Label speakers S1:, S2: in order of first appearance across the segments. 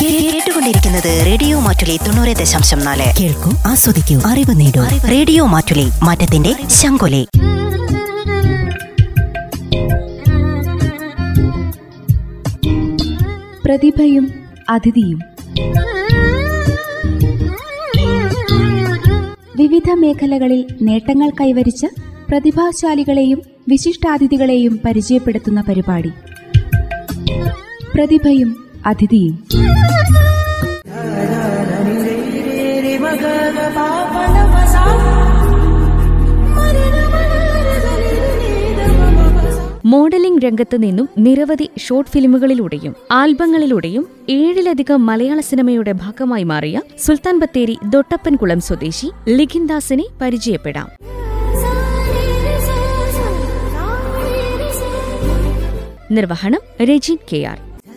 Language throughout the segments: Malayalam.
S1: കേട്ടുകൊണ്ടിരിക്കുന്നത് റേഡിയോ മാറ്റുലി തൊണ്ണൂറ് ദശാംശം നാല്
S2: കേൾക്കൂ ആസ്വദിക്കൂ അറിവ് നേടൂ
S1: റേഡിയോ മാറ്റുലി മാറ്റത്തിന്റെ ശങ്കൊലി
S3: പ്രതിഭയും അതിഥിയും വിവിധ മേഖലകളിൽ നേട്ടങ്ങൾ കൈവരിച്ച പ്രതിഭാശാലികളെയും വിശിഷ്ടാതിഥികളെയും പരിചയപ്പെടുത്തുന്ന പരിപാടി പ്രതിഭയും അതിഥിയും
S4: മോഡലിംഗ് രംഗത്ത് നിന്നും നിരവധി ഷോർട്ട് ഫിലിമുകളിലൂടെയും ആൽബങ്ങളിലൂടെയും ഏഴിലധികം മലയാള സിനിമയുടെ ഭാഗമായി മാറിയ സുൽത്താൻ ബത്തേരി ദൊട്ടപ്പൻകുളം സ്വദേശി ലിഖിൻദാസിനെ പരിചയപ്പെടാം നിർവഹണം രജിൻ കെ ആർ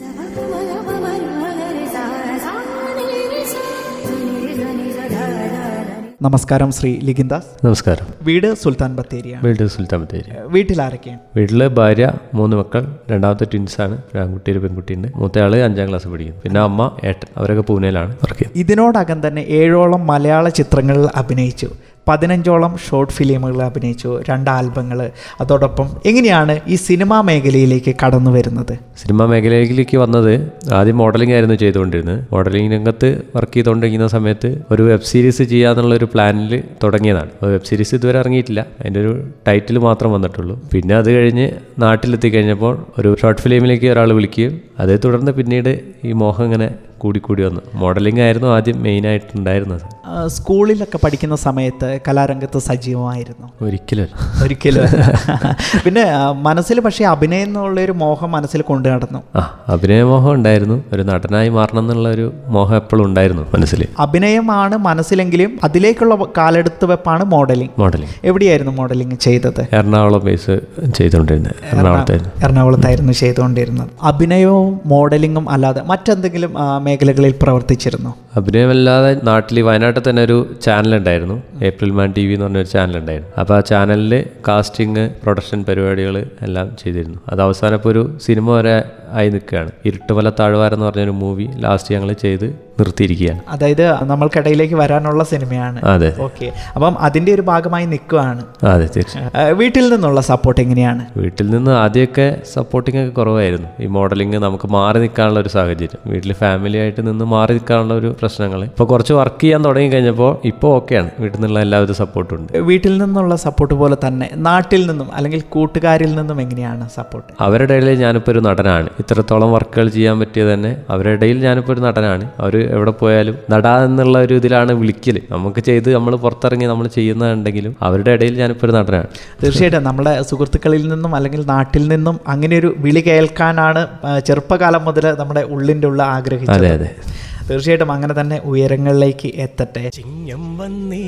S5: നമസ്കാരം ശ്രീ ലിഖിൻദാസ്
S6: നമസ്കാരം
S5: വീട് സുൽത്താൻ ബത്തേരിയാണ്
S6: വീട് സുൽത്താൻ ബത്തേരി
S5: വീട്ടിൽ ആരൊക്കെയാണ്
S6: വീട്ടില് ഭാര്യ മൂന്ന് മക്കൾ രണ്ടാമത്തെ ട്വിൻസാണ് ഒരു ആൺകുട്ടി ഒരു പെൺകുട്ടിയുണ്ട് മൂത്തയാള് അഞ്ചാം ക്ലാസ് പഠിക്കുന്നു പിന്നെ അമ്മ ഏട്ടൻ അവരൊക്കെ പൂനെയിലാണ് വർക്ക് ചെയ്യുന്നത്
S5: ഇതിനോടകം തന്നെ ഏഴോളം മലയാള ചിത്രങ്ങളിൽ അഭിനയിച്ചു പതിനഞ്ചോളം ഷോർട്ട് ഫിലിമുകൾ അഭിനയിച്ചു രണ്ട് ആൽബങ്ങൾ അതോടൊപ്പം എങ്ങനെയാണ് ഈ സിനിമാ മേഖലയിലേക്ക് കടന്നു വരുന്നത്
S6: സിനിമാ മേഖലയിലേക്ക് വന്നത് ആദ്യം മോഡലിംഗ് ആയിരുന്നു ചെയ്തുകൊണ്ടിരുന്നത് മോഡലിംഗ് രംഗത്ത് വർക്ക് ചെയ്തുകൊണ്ടിരിക്കുന്ന സമയത്ത് ഒരു വെബ് സീരീസ് ചെയ്യാന്നുള്ള ഒരു പ്ലാനിൽ തുടങ്ങിയതാണ് അപ്പോൾ വെബ് സീരീസ് ഇതുവരെ ഇറങ്ങിയിട്ടില്ല അതിൻ്റെ ഒരു ടൈറ്റിൽ മാത്രം വന്നിട്ടുള്ളൂ പിന്നെ അത് കഴിഞ്ഞ് നാട്ടിലെത്തി കഴിഞ്ഞപ്പോൾ ഒരു ഷോർട്ട് ഫിലിമിലേക്ക് ഒരാൾ വിളിക്കുകയും അതേ തുടർന്ന് പിന്നീട് ഈ മോഹം ഇങ്ങനെ കൂടിക്കൂടി വന്നു മോഡലിംഗ് ആയിരുന്നു ആദ്യം മെയിനായിട്ടുണ്ടായിരുന്നത്
S5: ആ, സ്കൂളിലൊക്കെ പഠിക്കുന്ന സമയത്ത് കലാരംഗത്ത് സജീവമായിരുന്നു
S6: ഒരിക്കലും അല്ല.
S5: ഒരിക്കലും അല്ല. പിന്നെ ആ, മനസ്സിൽ പക്ഷേ അഭിനയം എന്നുള്ളൊരു മോഹം മനസ്സിൽ കൊണ്ടു നടന്നു
S6: ആ അഭിനയമോഹം ഉണ്ടായിരുന്നു ഒരു നടനായി മാറണം എന്നുള്ള ഒരു മോഹം എപ്പോഴും ഉണ്ടായിരുന്നു മനസ്സിൽ
S5: അഭിനയമാണ് മനസ്സിലെങ്കിലും അതിലേക്കുള്ള കാലെടുത്ത് വെപ്പാണ് മോഡലിംഗ്
S6: മോഡലിംഗ്
S5: എവിടെയായിരുന്നു മോഡലിംഗ് ചെയ്തത്
S6: എറണാകുളം ബേസ് ചെയ്തുകൊണ്ടിരുന്നത് എറണാകുളത്തായിരുന്നു
S5: എറണാകുളത്തായിരുന്നു ചെയ്തുകൊണ്ടിരുന്നത് അഭിനയവും മോഡലിംഗും അല്ലാതെ മറ്റെന്തെങ്കിലും ആ, മേഖലകളിൽ പ്രവർത്തിച്ചിരുന്നു
S6: അഭിനയമല്ലാതെ നാട്ടിൽ വയനാട്ടിൽ തന്നെ ഒരു ചാനൽ ഉണ്ടായിരുന്നു ഏപ്രിൽ മാൻ ടി വി എന്ന് പറഞ്ഞൊരു ചാനൽ ഉണ്ടായിരുന്നു അപ്പോൾ ആ ചാനലിൽ കാസ്റ്റിംഗ് പ്രൊഡക്ഷൻ പരിപാടികൾ എല്ലാം ചെയ്തിരുന്നു അത് അവസാനം ഇപ്പോൾ ഒരു സിനിമ വരെ ആയി നിൽക്കുകയാണ് ഇരുട്ടുമല താഴ്വാരം എന്ന് പറഞ്ഞൊരു മൂവി ലാസ്റ്റ് ഞങ്ങൾ ചെയ്ത് നിർത്തിയിരിക്കുകയാണ്
S5: അതായത് നമ്മൾക്കിടയിലേക്ക് വരാനുള്ള സിനിമയാണ്
S6: അതെ
S5: ഓക്കെ അപ്പം അതിൻ്റെ ഒരു ഭാഗമായി നിൽക്കുകയാണ്
S6: അതെ തീർച്ചയായും
S5: ആ, വീട്ടിൽ നിന്നുള്ള സപ്പോർട്ട് എങ്ങനെയാണ്
S6: വീട്ടിൽ നിന്ന് ആദ്യമൊക്കെ സപ്പോർട്ടിംഗ് ഒക്കെ കുറവായിരുന്നു ഈ മോഡലിംഗ് നമുക്ക് മാറി നിൽക്കാനുള്ള ഒരു സാഹചര്യം വീട്ടിൽ ഫാമിലി ആയിട്ട് നിന്ന് മാറി നിൽക്കാനുള്ള ഒരു പ്രശ്നങ്ങൾ ഇപ്പോൾ കുറച്ച് വർക്ക് ചെയ്യാൻ തുടങ്ങി കഴിഞ്ഞപ്പോൾ ഇപ്പോൾ ഓക്കെയാണ് വീട്ടിൽ നിന്നുള്ള എല്ലാവിധ സപ്പോർട്ടും ഉണ്ട്
S5: വീട്ടിൽ നിന്നുള്ള സപ്പോർട്ട് പോലെ തന്നെ നാട്ടിൽ നിന്നും അല്ലെങ്കിൽ കൂട്ടുകാരിൽ നിന്നും എങ്ങനെയാണ് സപ്പോർട്ട്
S6: അവരുടെ ഇടയിൽ ഞാനിപ്പോൾ ഒരു നടനാണ് ഇത്രത്തോളം വർക്കുകൾ ചെയ്യാൻ പറ്റിയത് തന്നെ അവരുടെ ഇടയിൽ ഞാനിപ്പോൾ ഒരു നടനാണ് അവർ എവിടെ പോയാലും നടാ എന്നുള്ള ഒരു ഇതിലാണ് വിളിക്കൽ നമുക്ക് ചെയ്ത് നമ്മൾ പുറത്തിറങ്ങി നമ്മൾ ചെയ്യുന്നുണ്ടെങ്കിലും അവരുടെ ഇടയിൽ ഞാനിപ്പോൾ ഒരു നടനാണ്
S5: തീർച്ചയായിട്ടും നമ്മുടെ സുഹൃത്തുക്കളിൽ നിന്നും അല്ലെങ്കിൽ നാട്ടിൽ നിന്നും അങ്ങനെ ഒരു വിളി കേൾക്കാനാണ് ആ, ചെറുപ്പകാലം മുതൽ നമ്മുടെ ഉള്ളിൻ്റെ ഉള്ള ആഗ്രഹിച്ചത്
S6: അതെ അതെ
S5: തീർച്ചയായിട്ടും അങ്ങനെ തന്നെ ഉയരങ്ങളിലേക്ക് എത്തട്ടെ
S7: ചിങ്ങം വന്നേ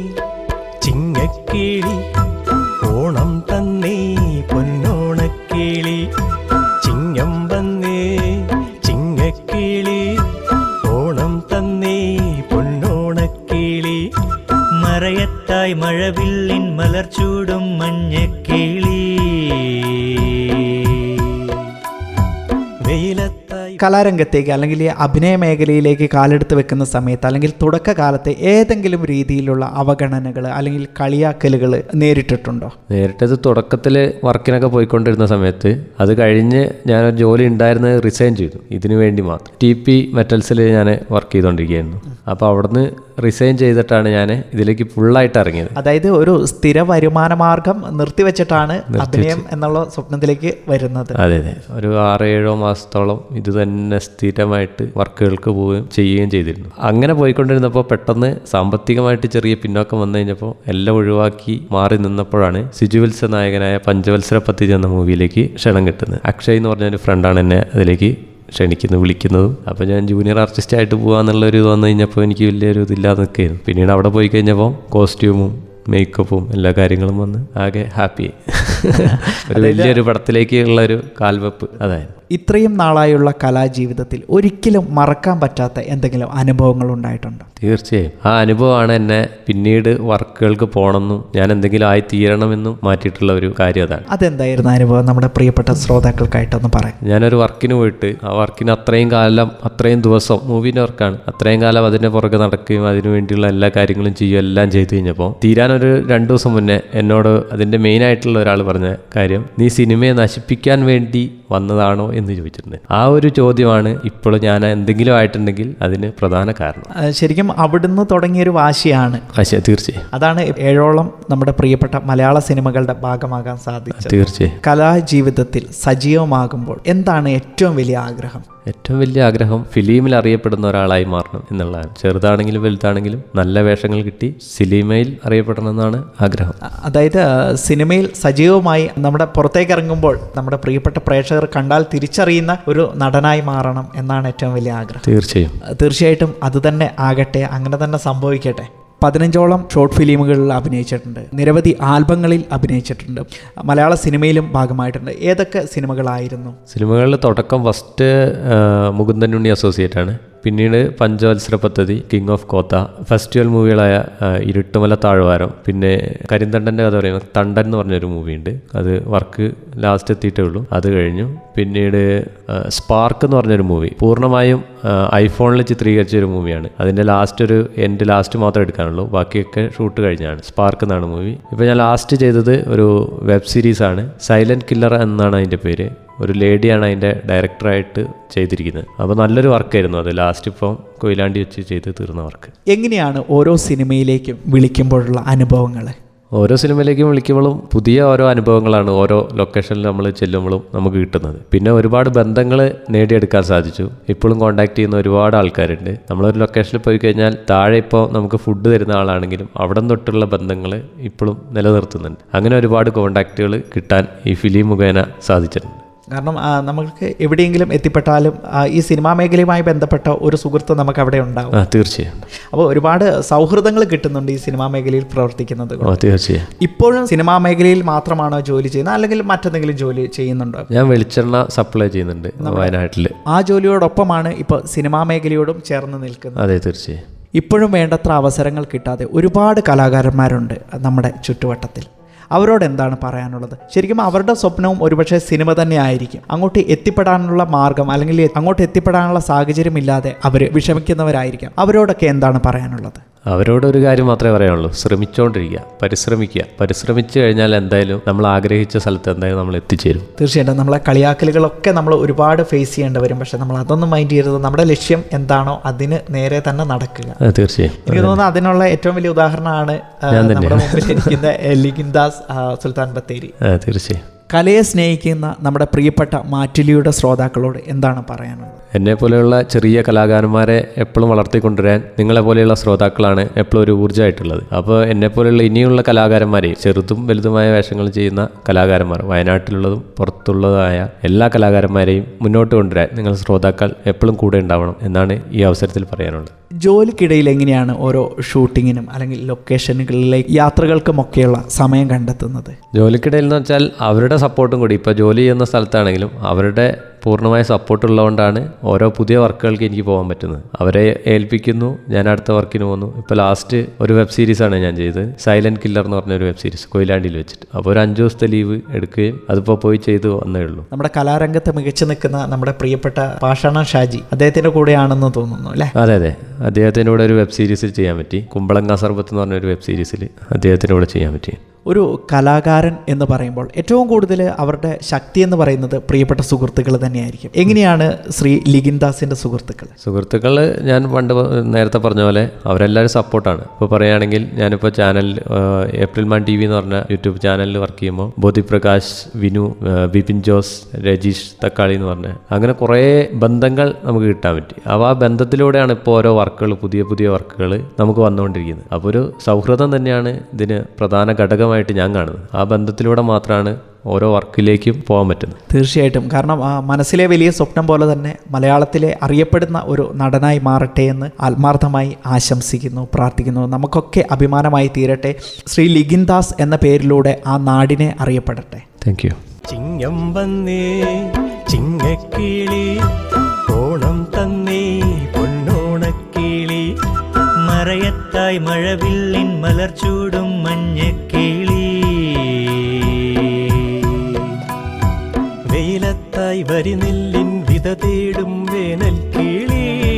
S7: ചിങ്ങക്കിളി ഓണം തന്നേ പൊന്നോണക്കിളി ചിങ്ങം വന്നേ ചിങ്ങക്കിളി ഓണം തന്നേ പൊന്നോണക്കിളി മറയത്തായി മഴവില്ലിൻ മലർച്ചൂടും മഞ്ഞക്കിളി വെയിലത്തായി
S5: കലാരംഗത്തേക്ക് അല്ലെങ്കിൽ ഈ അഭിനയ മേഖലയിലേക്ക് കാലെടുത്ത് വെക്കുന്ന സമയത്ത് അല്ലെങ്കിൽ തുടക്കകാലത്ത് ഏതെങ്കിലും രീതിയിലുള്ള അവഗണനകൾ അല്ലെങ്കിൽ കളിയാക്കലുകൾ നേരിട്ടിട്ടുണ്ടോ
S6: നേരിട്ടത് തുടക്കത്തിൽ വർക്കിനൊക്കെ പോയിക്കൊണ്ടിരുന്ന സമയത്ത് അത് കഴിഞ്ഞ് ഞാനൊരു ജോലി ഉണ്ടായിരുന്നത് റിസൈൻ ചെയ്തു ഇതിനു വേണ്ടി മാത്രം ടി പി മെറ്റൽസിൽ ഞാൻ വർക്ക് ചെയ്തുകൊണ്ടിരിക്കുകയായിരുന്നു അപ്പോൾ അവിടുന്ന് റിസൈൻ ചെയ്തിട്ടാണ് ഞാൻ ഇതിലേക്ക് ഫുള്ളായിട്ട് ഇറങ്ങിയത്
S5: അതായത് ഒരു സ്ഥിര വരുമാന മാർഗം നിർത്തിവെച്ചിട്ടാണ് അഭിനയം എന്നുള്ള സ്വപ്നത്തിലേക്ക് വരുന്നത്
S6: അതെ അതെ ഒരു ആറ് ഏഴോ മാസത്തോളം ഇത് തന്നെ സ്ഥിരമായിട്ട് വർക്കുകൾക്ക് പോവുകയും ചെയ്യുകയും ചെയ്തിരുന്നു അങ്ങനെ പോയിക്കൊണ്ടിരുന്നപ്പോൾ പെട്ടെന്ന് സാമ്പത്തികമായിട്ട് ചെറിയ പിന്നോക്കം വന്നു കഴിഞ്ഞപ്പോൾ എല്ലാം ഒഴിവാക്കി മാറി നിന്നപ്പോഴാണ് സിജുവത്സ നായകനായ പഞ്ചവത്സര പദ്ധതി എന്ന മൂവിയിലേക്ക് ക്ഷണം കിട്ടുന്നത് അക്ഷയ് എന്ന് പറഞ്ഞൊരു ഫ്രണ്ടാണ് എന്നെ അതിലേക്ക് ക്ഷണിക്കുന്നത് വിളിക്കുന്നതും അപ്പോൾ ഞാൻ ജൂനിയർ ആർട്ടിസ്റ്റ് ആയിട്ട് പോകാന്നുള്ള ഒരു ഇത് വന്നു കഴിഞ്ഞപ്പോൾ എനിക്ക് വലിയൊരു ഇതില്ലാതെ നിൽക്കുകയായിരുന്നു പിന്നീട് അവിടെ പോയി കഴിഞ്ഞപ്പോൾ കോസ്റ്റ്യൂമും മേക്കപ്പും എല്ലാ കാര്യങ്ങളും വന്ന് ആകെ ഹാപ്പി ഒരു വലിയൊരു പടത്തിലേക്ക് ഉള്ള ഒരു കാൽവെപ്പ് അതായിരുന്നു
S5: ഇത്രയും നാളായുള്ള കലാജീവിതത്തിൽ ഒരിക്കലും മറക്കാൻ പറ്റാത്ത എന്തെങ്കിലും അനുഭവങ്ങൾ ഉണ്ടായിട്ടുണ്ടോ
S6: തീർച്ചയായും ആ അനുഭവമാണ് എന്നെ പിന്നീട് വർക്കുകൾക്ക് പോകണമെന്നും ഞാൻ എന്തെങ്കിലും ആയി തീരണമെന്നും മാറ്റിയിട്ടുള്ള ഒരു കാര്യം അതാണ്
S5: അതെന്തായിരുന്നു അനുഭവം നമ്മുടെ പ്രിയപ്പെട്ട ശ്രോതാക്കൾക്കായിട്ടൊന്ന് പറയാം
S6: ഞാനൊരു വർക്കിന് പോയിട്ട് ആ വർക്കിന് അത്രയും കാലം അത്രയും ദിവസം മൂവിൻ്റെ വർക്കാണ് അത്രയും കാലം അതിൻ്റെ പുറകെ നടക്കുകയും അതിനു വേണ്ടിയുള്ള എല്ലാ കാര്യങ്ങളും ചെയ്യുകയും എല്ലാം ചെയ്തു കഴിഞ്ഞപ്പോൾ തീരാനൊരു രണ്ട് ദിവസം മുന്നേ എന്നോട് അതിൻ്റെ മെയിൻ ആയിട്ടുള്ള ഒരാൾ പറഞ്ഞ കാര്യം നീ സിനിമയെ നശിപ്പിക്കാൻ വേണ്ടി വന്നതാണോ എന്ന് ചോദിച്ചിട്ടുണ്ട് ആ ഒരു ചോദ്യമാണ് ഇപ്പോൾ ഞാൻ എന്തെങ്കിലും ആയിട്ടുണ്ടെങ്കിൽ അതിന് പ്രധാന കാരണം
S5: ആ, ശരിക്കും അവിടുന്ന് തുടങ്ങിയൊരു വാശിയാണ്
S6: പക്ഷേ തീർച്ചയായും
S5: അതാണ് ഏഴോളം നമ്മുടെ പ്രിയപ്പെട്ട മലയാള സിനിമകളുടെ ഭാഗമാകാൻ സാധിച്ചത്
S6: തീർച്ചയായും
S5: കലാജീവിതത്തിൽ സജീവമാകുമ്പോൾ എന്താണ് ഏറ്റവും വലിയ ആഗ്രഹം
S6: ഏറ്റവും വലിയ ആഗ്രഹം ഫിലിമിൽ അറിയപ്പെടുന്ന ഒരാളായി മാറണം എന്നുള്ളതാണ് ചെറുതാണെങ്കിലും വലുതാണെങ്കിലും നല്ല വേഷങ്ങൾ കിട്ടി സിനിമയിൽ അറിയപ്പെടണം എന്നാണ് ആഗ്രഹം
S5: അ- അതായത് ആ, സിനിമയിൽ സജീവമായി നമ്മുടെ പുറത്തേക്ക് ഇറങ്ങുമ്പോൾ നമ്മുടെ പ്രിയപ്പെട്ട പ്രേക്ഷകർ കണ്ടാൽ തിരിച്ചറിയുന്ന ഒരു നടനായി മാറണം എന്നാണ് ഏറ്റവും വലിയ ആഗ്രഹം
S6: തീർച്ചയായും
S5: തീർച്ചയായിട്ടും അത് തന്നെ ആകട്ടെ അങ്ങനെ തന്നെ സംഭവിക്കട്ടെ പതിനഞ്ചോളം ഷോർട്ട് ഫിലിമുകളിൽ അഭിനയിച്ചിട്ടുണ്ട് നിരവധി ആൽബങ്ങളിൽ അഭിനയിച്ചിട്ടുണ്ട് മലയാള സിനിമയിലും ഭാഗമായിട്ടുണ്ട് ഏതൊക്കെ സിനിമകളായിരുന്നു
S6: സിനിമകളിൽ തുടക്കം ഫസ്റ്റ് മുകുന്ദൻ ഉണ്ണി അസോസിയേറ്റ് ആണ് പിന്നീട് Panchavalsara Padhathi King of Kotha festival മൂവികളായ ആ, ഇരുട്ടുമല താഴ്വാരം പിന്നെ കരിന്തണ്ടൻ്റെ കഥ പറയുമ്പോൾ തണ്ടൻ എന്ന് പറഞ്ഞൊരു മൂവിയുണ്ട് അത് വർക്ക് ലാസ്റ്റ് എത്തിയിട്ടേ ഉള്ളൂ അത് കഴിഞ്ഞു പിന്നീട് സ്പാർക്ക് എന്ന് പറഞ്ഞൊരു മൂവി പൂർണ്ണമായും ഐഫോണിൽ ചിത്രീകരിച്ച ഒരു മൂവിയാണ് അതിൻ്റെ ലാസ്റ്റ് ഒരു എൻ്റെ ലാസ്റ്റ് മാത്രമേ എടുക്കാനുള്ളൂ ബാക്കിയൊക്കെ ഷൂട്ട് കഴിഞ്ഞാണ് സ്പാർക്ക് എന്നാണ് മൂവി ഇപ്പോൾ ഞാൻ ലാസ്റ്റ് ചെയ്തത് ഒരു വെബ് സീരീസ് ആണ് സൈലൻറ്റ് കില്ലർ എന്നാണ് അതിൻ്റെ പേര് ഒരു ലേഡിയാണ് അതിൻ്റെ ഡയറക്ടറായിട്ട് ചെയ്തിരിക്കുന്നത് അപ്പോൾ നല്ലൊരു വർക്കായിരുന്നു അത് ലാസ്റ്റ് ഇപ്പം കൊയിലാണ്ടി വെച്ച് ചെയ്ത് തീർന്ന വർക്ക്
S5: എങ്ങനെയാണ് ഓരോ സിനിമയിലേക്കും വിളിക്കുമ്പോഴുള്ള അനുഭവങ്ങൾ
S6: ഓരോ സിനിമയിലേക്കും വിളിക്കുമ്പോഴും പുതിയ ഓരോ അനുഭവങ്ങളാണ് ഓരോ ലൊക്കേഷനിൽ നമ്മൾ ചെല്ലുമ്പോഴും നമുക്ക് കിട്ടുന്നത് പിന്നെ ഒരുപാട് ബന്ധങ്ങൾ നേടിയെടുക്കാൻ സാധിച്ചു ഇപ്പോഴും കോൺടാക്ട് ചെയ്യുന്ന ഒരുപാട് ആൾക്കാരുണ്ട് നമ്മളൊരു ലൊക്കേഷനിൽ പോയി കഴിഞ്ഞാൽ താഴെ ഇപ്പോൾ നമുക്ക് ഫുഡ് തരുന്ന ആളാണെങ്കിലും അവിടെ തൊട്ടുള്ള ബന്ധങ്ങൾ ഇപ്പോഴും നിലനിർത്തുന്നുണ്ട് അങ്ങനെ ഒരുപാട് കോൺടാക്റ്റുകൾ കിട്ടാൻ ഈ ഫിലിം മുഖേന സാധിച്ചിട്ടുണ്ട്
S5: കാരണം ആ, നമുക്ക് എവിടെയെങ്കിലും എത്തിപ്പെട്ടാലും ആ, ഈ സിനിമാ മേഖലയുമായി ബന്ധപ്പെട്ട ഒരു സുഹൃത്ത് നമുക്ക് അവിടെ ഉണ്ടാവും
S6: ആ തീർച്ചയായും
S5: അപ്പോൾ ഒരുപാട് സൗഹൃദങ്ങൾ കിട്ടുന്നുണ്ട് ഈ സിനിമാ മേഖലയിൽ പ്രവർത്തിക്കുന്നത് കൊണ്ട്.
S6: ഓ തീർച്ചയായും
S5: ഇപ്പോഴും സിനിമാ മേഖലയിൽ മാത്രമാണോ ജോലി ചെയ്യുന്നത് അല്ലെങ്കിൽ മറ്റെന്തെങ്കിലും ജോലി ചെയ്യുന്നുണ്ടോ
S6: ഞാൻ വെളിച്ചെണ്ണ സപ്ലൈ ചെയ്യുന്നുണ്ട് വയനാട്ടിൽ
S5: ആ ജോലിയോടൊപ്പമാണ് ഇപ്പോൾ സിനിമാ മേഖലയോടും ചേർന്ന് നിൽക്കുന്നത്
S6: അതെ തീർച്ചയായും
S5: ഇപ്പോഴും വേണ്ടത്ര അവസരങ്ങൾ കിട്ടാതെ ഒരുപാട് കലാകാരന്മാരുണ്ട് നമ്മുടെ ചുറ്റുവട്ടത്തിൽ അവരോട് എന്താണ് പറയാനുള്ളത് ശരിക്കും അവരുടെ സ്വപ്നവും ഒരുപക്ഷെ സിനിമ തന്നെ ആയിരിക്കും അങ്ങോട്ട് എത്തിപ്പെടാനുള്ള മാർഗം അല്ലെങ്കിൽ അങ്ങോട്ട് എത്തിപ്പെടാനുള്ള സാഹചര്യം ഇല്ലാതെ അവർ വിഷമിക്കുന്നവരായിരിക്കാം അവരോടൊക്കെ എന്താണ് പറയാനുള്ളത്
S6: അവരോട് ഒരു കാര്യം മാത്രമേ പറയാനുള്ളൂ ശ്രമിച്ചുകൊണ്ടിരിക്കുക പരിശ്രമിക്കുക പരിശ്രമിച്ചു കഴിഞ്ഞാൽ എന്തായാലും നമ്മൾ ആഗ്രഹിച്ച സ്ഥലത്ത് എന്തായാലും നമ്മൾ എത്തിച്ചേരും
S5: തീർച്ചയായിട്ടും നമ്മളെ കളിയാക്കലുകളൊക്കെ നമ്മൾ ഒരുപാട് ഫേസ് ചെയ്യേണ്ടി വരും പക്ഷെ നമ്മൾ അതൊന്നും മൈൻഡ് ചെയ്യരുത് നമ്മുടെ ലക്ഷ്യം എന്താണോ അതിന് നേരെ തന്നെ നടക്കുക
S6: ആ, തീർച്ചയായും
S5: എനിക്ക് തോന്നുന്നു അതിനുള്ള ഏറ്റവും വലിയ ഉദാഹരണമാണ് ആ,
S6: ഞാൻ
S5: നമ്മുടെ
S6: തന്നെയാണ്.
S5: മുമ്പിൽ ഇരിക്കുന്ന ലിഗിൻദാസ് ആ, സുൽത്താൻ ബത്തേരി
S6: ആ, തീർച്ചയായും
S5: കലയെ സ്നേഹിക്കുന്ന നമ്മുടെ പ്രിയപ്പെട്ട മാറ്റുലിയുടെ ശ്രോതാക്കളോട് എന്താണ് പറയാനുള്ളത്
S6: എന്നെ പോലെയുള്ള ചെറിയ കലാകാരന്മാരെ എപ്പോഴും വളർത്തിക്കൊണ്ടുവരാൻ നിങ്ങളെ പോലെയുള്ള ശ്രോതാക്കളാണ് എപ്പോഴും ഒരു ഊർജ്ജമായിട്ടുള്ളത് അപ്പോൾ എന്നെ പോലെയുള്ള ഇനിയുള്ള കലാകാരന്മാരെയും ചെറുതും വലുതുമായ വേഷങ്ങൾ ചെയ്യുന്ന കലാകാരന്മാർ വയനാട്ടിലുള്ളതും പുറത്തുള്ളതായ എല്ലാ കലാകാരന്മാരെയും മുന്നോട്ട് കൊണ്ടുവരാൻ നിങ്ങൾ ശ്രോതാക്കൾ എപ്പോഴും കൂടെ ഉണ്ടാവണം എന്നാണ് ഈ അവസരത്തിൽ പറയാനുള്ളത്
S5: ജോലിക്കിടയിൽ എങ്ങനെയാണ് ഓരോ ഷൂട്ടിങ്ങിനും അല്ലെങ്കിൽ ലൊക്കേഷനുകളിലേക്ക് യാത്രകൾക്കുമൊക്കെയുള്ള സമയം കണ്ടെത്തുന്നത്
S6: ജോലിക്കിടയിൽ എന്ന് വെച്ചാൽ അവരുടെ സപ്പോർട്ടും കൂടി ഇപ്പോൾ ജോലി ചെയ്യുന്ന സ്ഥലത്താണെങ്കിലും അവരുടെ പൂർണ്ണമായ സപ്പോർട്ട് ഉള്ളതുകൊണ്ടാണ് ഓരോ പുതിയ വർക്കുകൾക്ക് എനിക്ക് പോകാൻ പറ്റുന്നത് അവരെ ഏൽപ്പിക്കുന്നു ഞാൻ അടുത്ത വർക്കിന് പോകുന്നു ഇപ്പോൾ ലാസ്റ്റ് ഒരു വെബ് സീരീസാണ് ഞാൻ ചെയ്തത് സൈലൻറ്റ് കില്ലർ എന്ന് പറഞ്ഞ ഒരു വെബ് സീരീസ് കൊയിലാണ്ടിയിൽ വെച്ചിട്ട് അപ്പോൾ ഒരു അഞ്ച് ദിവസത്തെ ലീവ് എടുക്കുകയും അതിപ്പോൾ പോയി ചെയ്തു വന്നേ ഉള്ളൂ
S5: നമ്മുടെ കലാരംഗത്ത് മികച്ചു നിൽക്കുന്ന നമ്മുടെ പ്രിയപ്പെട്ട പാഷാണ ഷാജി അദ്ദേഹത്തിന്റെ കൂടെയാണെന്ന് തോന്നുന്നു അല്ലേ
S6: അതെ അതെ അദ്ദേഹത്തിൻ്റെ കൂടെ ഒരു വെബ് സീരീസിൽ ചെയ്യാൻ പറ്റി കുമ്പളങ്ങ സർബത്ത് എന്ന് പറഞ്ഞ ഒരു വെബ് സീരീസിൽ അദ്ദേഹത്തിൻ്റെ കൂടെ ചെയ്യാൻ പറ്റി
S5: ഒരു കലാകാരൻ എന്ന് പറയുമ്പോൾ ഏറ്റവും കൂടുതൽ അവരുടെ ശക്തി എന്ന് പറയുന്നത് പ്രിയപ്പെട്ട സുഹൃത്തുക്കൾ തന്നെയായിരിക്കും എങ്ങനെയാണ് ശ്രീ ലിഗിൻദാസിന്റെ സുഹൃത്തുക്കൾ
S6: സുഹൃത്തുക്കൾ ഞാൻ പണ്ട് പ- നേരത്തെ പറഞ്ഞ പോലെ അവരെല്ലാവരും സപ്പോർട്ടാണ് ഇപ്പോൾ പറയുകയാണെങ്കിൽ ഞാനിപ്പോൾ channel April Man T V എന്ന് പറഞ്ഞ യൂട്യൂബ് ചാനലിൽ വർക്ക് ചെയ്യുമ്പോൾ ബോധിപ്രകാശ് വിനു ആ, ബിപിൻ ജോസ് രജീഷ് തക്കാളി എന്ന് പറഞ്ഞ അങ്ങനെ കുറേ ബന്ധങ്ങൾ നമുക്ക് കിട്ടാൻ പറ്റി അപ്പോൾ ആ ബന്ധത്തിലൂടെയാണ് ഇപ്പോൾ ഓരോ വർക്കുകൾ പുതിയ പുതിയ വർക്കുകൾ നമുക്ക് വന്നുകൊണ്ടിരിക്കുന്നത് അപ്പോൾ ഒരു സൗഹൃദം തന്നെയാണ് ഇതിന് പ്രധാന ഘടകമായിട്ട് ഞാൻ കാണുന്നത് ആ ബന്ധത്തിലൂടെ മാത്രമാണ് ഓരോ വർക്കിലേക്കും പോകാൻ പറ്റുന്നത്
S5: തീർച്ചയായിട്ടും കാരണം ആ മനസ്സിലെ വലിയ സ്വപ്നം പോലെ തന്നെ മലയാളത്തിലെ അറിയപ്പെടുന്ന ഒരു നടനായി മാറട്ടെ എന്ന് ആത്മാർത്ഥമായി ആശംസിക്കുന്നു പ്രാർത്ഥിക്കുന്നു നമുക്കൊക്കെ അഭിമാനമായി തീരട്ടെ ശ്രീ ലിഗിൻദാസ് എന്ന പേരിലൂടെ ആ നാടിനെ അറിയപ്പെടട്ടെ
S6: താങ്ക് യു
S7: ചിങ്ങം വന്നേ ചിങ്ങക്കിളി ഓണം തന്നേ പൊന്നോണക്കിളി മറയത്തായി മഴവില്ലിൻ മലർച്ചൂടും മഞ്ഞക്കിളി വെയിലത്തായി വരിനെല്ലിൻ വിത തേടും വേനൽ കിളി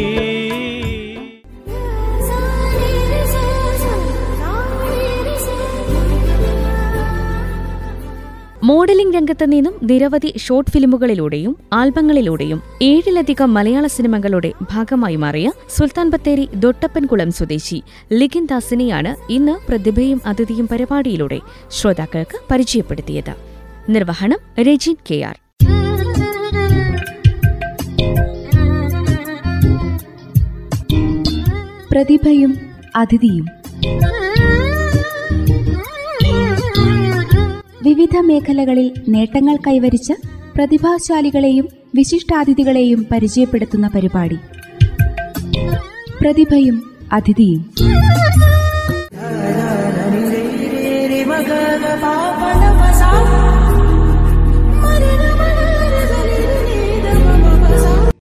S4: മോഡലിംഗ് രംഗത്ത് നിന്നും നിരവധി ഷോർട്ട് ഫിലിമുകളിലൂടെയും ആൽബങ്ങളിലൂടെയും ഏഴിലധികം മലയാള സിനിമകളുടെ ഭാഗമായി മാറിയ സുൽത്താൻ ബത്തേരി ദൊട്ടപ്പൻകുളം സ്വദേശി ലിഖിൻ ദാസിനെയാണ് ഇന്ന് പ്രതിഭയും അതിഥിയും പരിപാടിയിലൂടെ ശ്രോതാക്കൾക്ക് പരിചയപ്പെടുത്തിയത് നിർവഹണം രജിൻ കെ ആർ
S3: പ്രതിഭയും അതിഥിയും വിവിധ മേഖലകളിൽ നേട്ടങ്ങൾ കൈവരിച്ച പ്രതിഭാശാലികളെയും വിശിഷ്ടാതിഥികളെയും പരിചയപ്പെടുത്തുന്ന പരിപാടി പ്രതിഭയും അതിഥിയും
S8: रे मग ग ग पा प ड प